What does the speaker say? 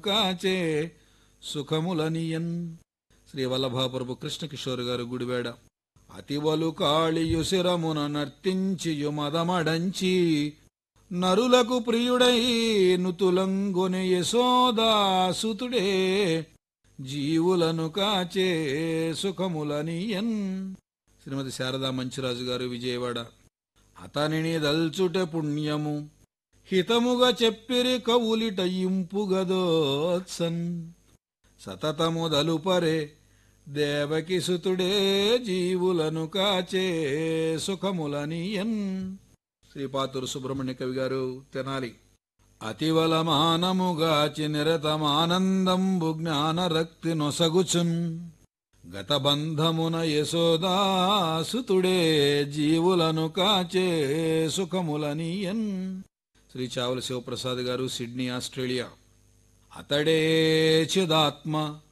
కాచే సుఖములనియన్ శ్రీ వల్లభాపురపు కృష్ణకిషోర్ గారు గుడివేడ అతివలు కాళియు శిరమున నర్తించియు మదమడంచి నరులకు ప్రియుడై నుతులంగొని యశోదాసుతుడే జీవులను కాచే సుఖములనియన్ శ్రీమతి శారదా మంచిరాజు గారు విజయవాడ అతనిని దల్చుట పుణ్యము హితముగా చెప్పిరి కవులిట ఇంపుగదోత్సన్ సతతము దలుపరే దేవకి సుతుడే జీవులను కాచే సుఖములనియన్ శ్రీపాతురు సుబ్రహ్మణ్య కవి గారు తెనాలి అతివల మానముగాచి నిరతమానందంబు జ్ఞానరక్తి నొసగుచున్ గతబంధమున యశోదాసుతుడే జీవులను కాచే సుఖములనియన్ శ్రీ చావుల శివప్రసాద్ గారు సిడ్నీ ఆస్ట్రేలియా అతడే చిదాత్మ